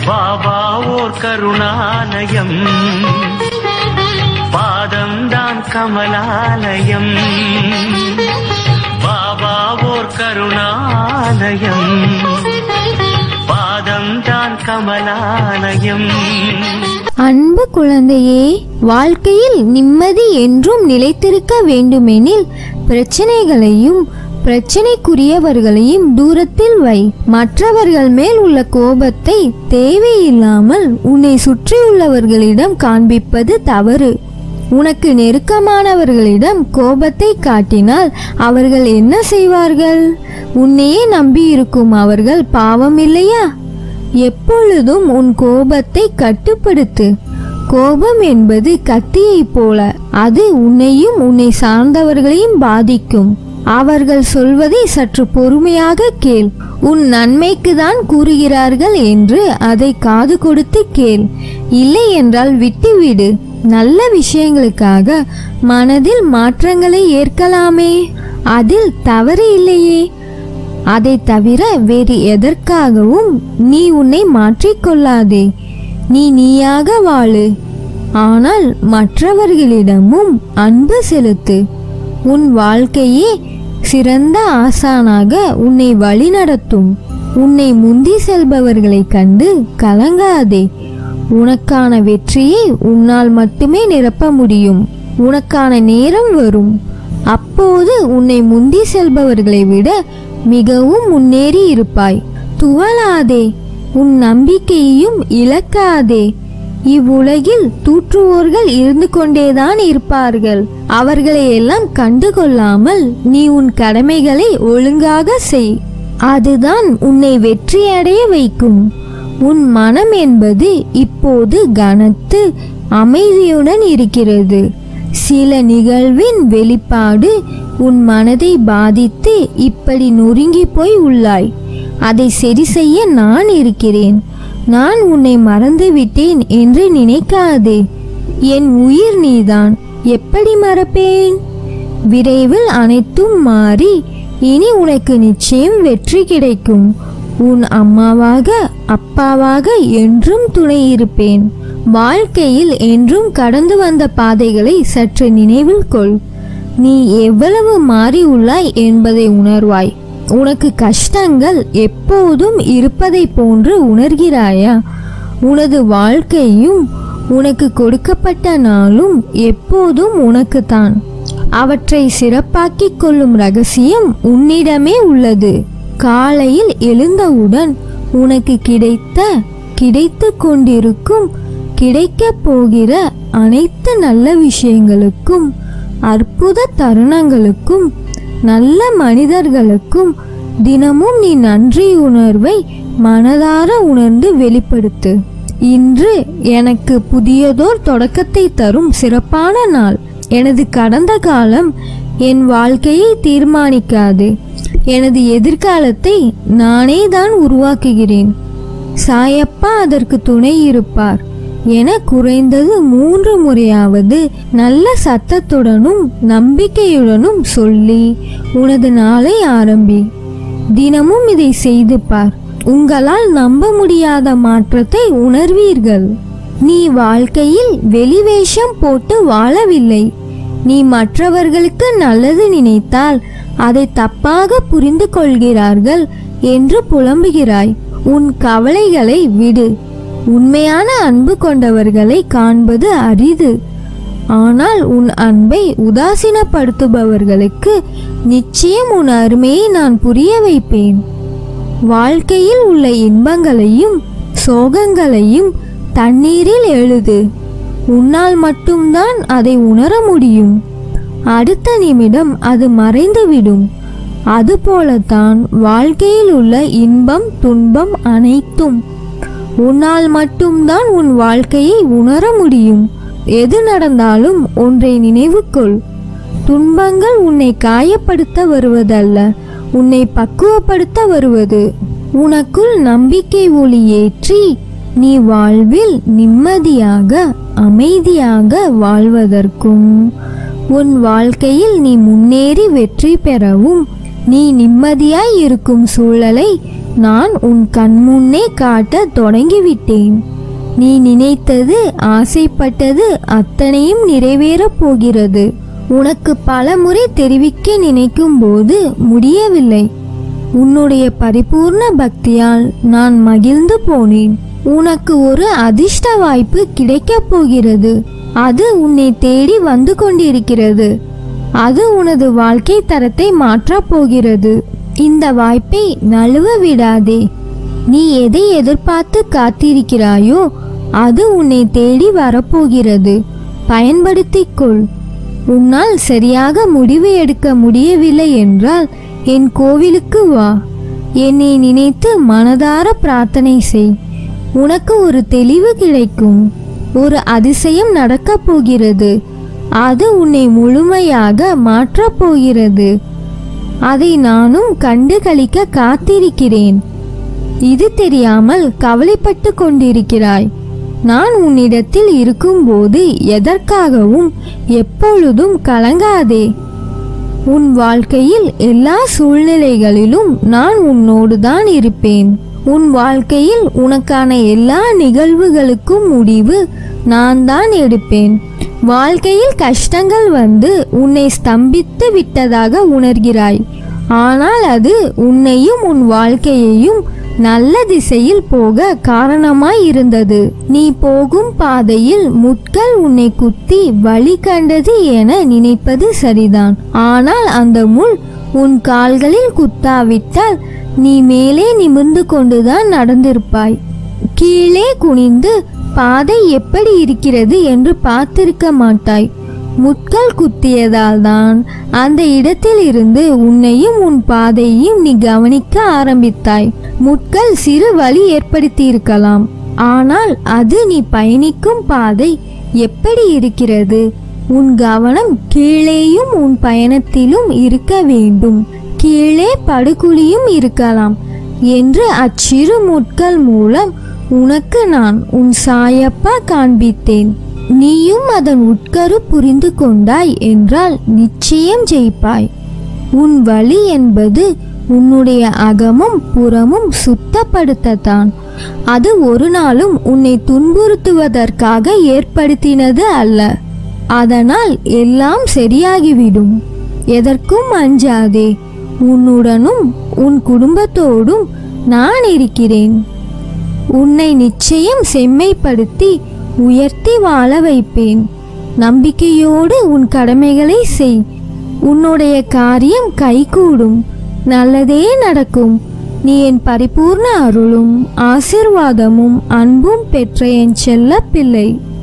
பாபா ஓர் கருணாலயம் பாதம்தான் கமலாலயம் பாபா ஓர் கருணாலயம் பாதம்தான் கமலாலயம் அன்பு குழந்தையே வாழ்க்கையில் நிம்மதி என்றும் நிலைத்திருக்க வேண்டுமெனில் பிரச்சனைகளையும் பிரச்சனைக்குரியவர்களையும் தூரத்தில் வை மற்றவர்கள் மேல் உள்ள கோபத்தை தேவையில்லாமல் உன்னை சுற்றியுள்ளவர்களிடம் காண்பிப்பது தவறு உனக்கு நெருக்கமானவர்களிடம் கோபத்தை காட்டினால் அவர்கள் என்ன செய்வார்கள் உன்னையே நம்பியிருக்கும் அவர்கள் பாவம் இல்லையா எப்பொழுதும் உன் கோபத்தை கட்டுப்படுத்து கோபம் என்பது கத்தியைப் போல அது உன்னையும் உன்னை சார்ந்தவர்களையும் பாதிக்கும் அவர்கள் சொல்வதை சற்று பொறுமையாக கேள் உன் நன்மைக்கு தான் கூறுகிறார்கள் என்று அதை காது கொடுத்து கேள் இல்லை என்றால் விட்டுவிடு நல்ல விஷயங்களுக்காக மனதில் மாற்றங்களை ஏற்கலாமே அதில் தவறு இல்லையே அதை தவிர வேறு எதற்காகவும் நீ உன்னை மாற்றிக்கொள்ளாதே நீ நீயாக வாழு ஆனால் மற்றவர்களிடமும் அன்பு செலுத்து உன் வாழ்க்கையே சிறந்த ஆசானாக உன்னை வழிநடத்தும் உன்னை முந்தி செல்பவர்களை கண்டு கலங்காதே உனக்கான வெற்றியை உன்னால் மட்டுமே நிரப்ப முடியும் உனக்கான நேரம் வரும் அப்போது உன்னை முந்தி செல்பவர்களை விட மிகவும் முன்னேறி இருப்பாய் துவளாதே உன் நம்பிக்கையையும் இழக்காதே இவ்வுலகில் தூற்றுவோர்கள் இருந்து கொண்டேதான் இருப்பார்கள் அவர்களை எல்லாம் கண்டுகொள்ளாமல் நீ உன் கடமைகளை ஒழுங்காக செய் அதுதான் உன்னை வெற்றியடைய வைக்கும் உன் மனம் என்பது இப்போது கனத்து அமைதியுடன் இருக்கிறது சில நிகழ்வின் வெளிப்பாடு உன் மனதை பாதித்து இப்படி நொறுங்கி போய் உள்ளாய் அதை சரி செய்ய நான் இருக்கிறேன் நான் உன்னை மறந்து விட்டேன் என்று நினைக்காதே என் உயிர் நீதான் எப்படி மறப்பேன் விரைவில் அனைத்தும் மாறி இனி உனக்கு நிச்சயம் வெற்றி கிடைக்கும் உன் அம்மாவாக அப்பாவாக என்றும் துணை இருப்பேன் வாழ்க்கையில் என்றும் கடந்து வந்த பாதைகளை சற்று நினைவில் கொள் நீ எவ்வளவு மாறி உள்ளாய் என்பதை உணர்வாய் உனக்கு கஷ்டங்கள் எப்போதும் இருப்பதை போன்று உணர்கிறாயா உனது வாழ்க்கையும் உனக்கு கொடுக்கப்பட்ட நாளும் எப்போதும் உனக்குத்தான் அவற்றை சிறப்பாக்கிக் கொள்ளும் ரகசியம் உன்னிடமே உள்ளது காலையில் எழுந்தவுடன் உனக்கு கிடைத்த கிடைத்து கொண்டிருக்கும் கிடைக்கப் போகிற அனைத்து நல்ல விஷயங்களுக்கும் அற்புத தருணங்களுக்கும் நல்ல மனிதர்களுக்கும் தினமும் நீ நன்றி உணர்வை மனதார உணர்ந்து வெளிப்படுத்து இன்று எனக்கு புதியதோர் தொடக்கத்தை தரும் சிறப்பான நாள் எனது கடந்த காலம் என் வாழ்க்கையை தீர்மானிக்காது எனது எதிர்காலத்தை நானே தான் உருவாக்குகிறேன் சாயப்பா அதற்கு துணை இருப்பார் என குறைந்தது மூன்று முறையாவது நல்ல சத்தத்துடனும் நம்பிக்கையுடனும் சொல்லி உனது நாளை ஆரம்பி தினமும் இதை செய்து பார் உங்களால் நம்ப முடியாத மாற்றத்தை உணர்வீர்கள் நீ வாழ்க்கையில் வெளிவேஷம் போட்டு வாழவில்லை நீ மற்றவர்களுக்கு நல்லது நினைத்தால் அதை தப்பாக புரிந்து கொள்கிறார்கள் என்று புலம்புகிறாய் உன் கவலைகளை விடு உண்மையான அன்பு கொண்டவர்களை காண்பது அரிது ஆனால் உன் அன்பை உதாசீனப்படுத்துபவர்களுக்கு நிச்சயம் உன் அருமையை நான் புரிய வைப்பேன் வாழ்க்கையில் உள்ள இன்பங்களையும் சோகங்களையும் தண்ணீரில் எழுது உன்னால் மட்டும்தான் அதை உணர முடியும் அடுத்த நிமிடம் அது மறைந்துவிடும் அதுபோலத்தான் வாழ்க்கையில் உள்ள இன்பம் துன்பம் அனைத்தும் உன்னால் மட்டும்தான் உன் வாழ்க்கையை உணர முடியும் எது நடந்தாலும் ஒன்றை நினைவு கொள் துன்பங்கள் உன்னை காயப்படுத்த வருவதல்ல உன்னை பக்குவப்படுத்த வருவது உனக்குள் நம்பிக்கை ஒளி ஏற்றி நீ வாழ்வில் நிம்மதியாக அமைதியாக வாழ்வதற்கும் உன் வாழ்க்கையில் நீ முன்னேறி வெற்றி பெறவும் நீ நிம்மதியாய் இருக்கும் சூழலை நான் உன் கண்முன்னே காட்ட தொடங்கிவிட்டேன் நீ நினைத்தது ஆசைப்பட்டது அத்தனையும் நிறைவேறப் போகிறது உனக்கு பலமுறை தெரிவிக்க நினைக்கும் போது முடியவில்லை உன்னுடைய பரிபூர்ண பக்தியால் நான் மகிழ்ந்து போனேன் உனக்கு ஒரு அதிர்ஷ்ட வாய்ப்பு கிடைக்கப் போகிறது அது உன்னை தேடி வந்து கொண்டிருக்கிறது அது உனது வாழ்க்கை தரத்தை மாற்றப் போகிறது இந்த வாய்ப்பை நழுவ விடாதே நீ எதை எதிர்பார்த்து காத்திருக்கிறாயோ அது உன்னை தேடி வரப்போகிறது பயன்படுத்திக் கொள் உன்னால் சரியாக முடிவு எடுக்க முடியவில்லை என்றால் என் கோவிலுக்கு வா என்னை நினைத்து மனதார பிரார்த்தனை செய் உனக்கு ஒரு தெளிவு கிடைக்கும் ஒரு அதிசயம் நடக்கப் போகிறது அது உன்னை முழுமையாக மாற்றப் போகிறது அதை நானும் கண்டு களிக்க காத்திருக்கிறேன் இது தெரியாமல் கவலைப்பட்டு கொண்டிருக்கிறாய் நான் உன்னிடத்தில் இருக்கும்போது எதற்காகவும் எப்பொழுதும் கலங்காதே உன் வாழ்க்கையில் எல்லா சூழ்நிலைகளிலும் நான் உன்னோடு தான் இருப்பேன் உன் வாழ்க்கையில் உனக்கான எல்லா நிகழ்வுகளுக்கும் முடிவு நான் தான் எடுப்பேன் வாழ்க்கையில் கஷ்டங்கள் வந்து உன்னை ஸ்தம்பித்து விட்டதாக உணர்கிறாய் ஆனால் அது உன்னையும் உன் வாழ்க்கையையும் நல்ல திசையில் போக காரணமாய் இருந்தது நீ போகும் பாதையில் முட்கள் உன்னை குத்தி வழி கண்டது என நினைப்பது சரிதான் ஆனால் அந்த முள் உன் கால்களில் குத்தாவிட்டால் நீ மேலே நிமிர்ந்து கொண்டுதான் நடந்திருப்பாய் கீழே குனிந்து பாதை எப்படி இருக்கிறது என்று பார்த்திருக்க மாட்டாய் முட்கள் குத்தியதால் தான் அந்த இடத்தில் இருந்து உன்னையும் உன் பாதையையும் நீ கவனிக்க ஆரம்பித்தாய் முட்கள் சிறு வழி ஏற்படுத்தி இருக்கலாம் ஆனால் அது நீ பயணிக்கும் பாதை எப்படி இருக்கிறது உன் கவனம் கீழேயும் உன் பயணத்திலும் இருக்க வேண்டும் கீழே படுகுழியும் இருக்கலாம் என்று அச்சிறு முட்கள் மூலம் உனக்கு நான் உன் சாயப்பா காண்பித்தேன் நீயும் அதன் உட்கரு புரிந்து கொண்டாய் என்றால் நிச்சயம் ஜெயிப்பாய் உன் வழி என்பது உன்னுடைய அகமும் புறமும் சுத்தப்படுத்தத்தான் அது ஒரு நாளும் உன்னை துன்புறுத்துவதற்காக ஏற்படுத்தினது அல்ல அதனால் எல்லாம் சரியாகிவிடும் எதற்கும் அஞ்சாதே உன்னுடனும் உன் குடும்பத்தோடும் நான் இருக்கிறேன் உன்னை நிச்சயம் செம்மைப்படுத்தி உயர்த்தி வாழ வைப்பேன் நம்பிக்கையோடு உன் கடமைகளை செய் உன்னுடைய காரியம் கைகூடும் நல்லதே நடக்கும் நீ என் பரிபூர்ண அருளும் ஆசிர்வாதமும் அன்பும் பெற்ற என் செல்ல பிள்ளை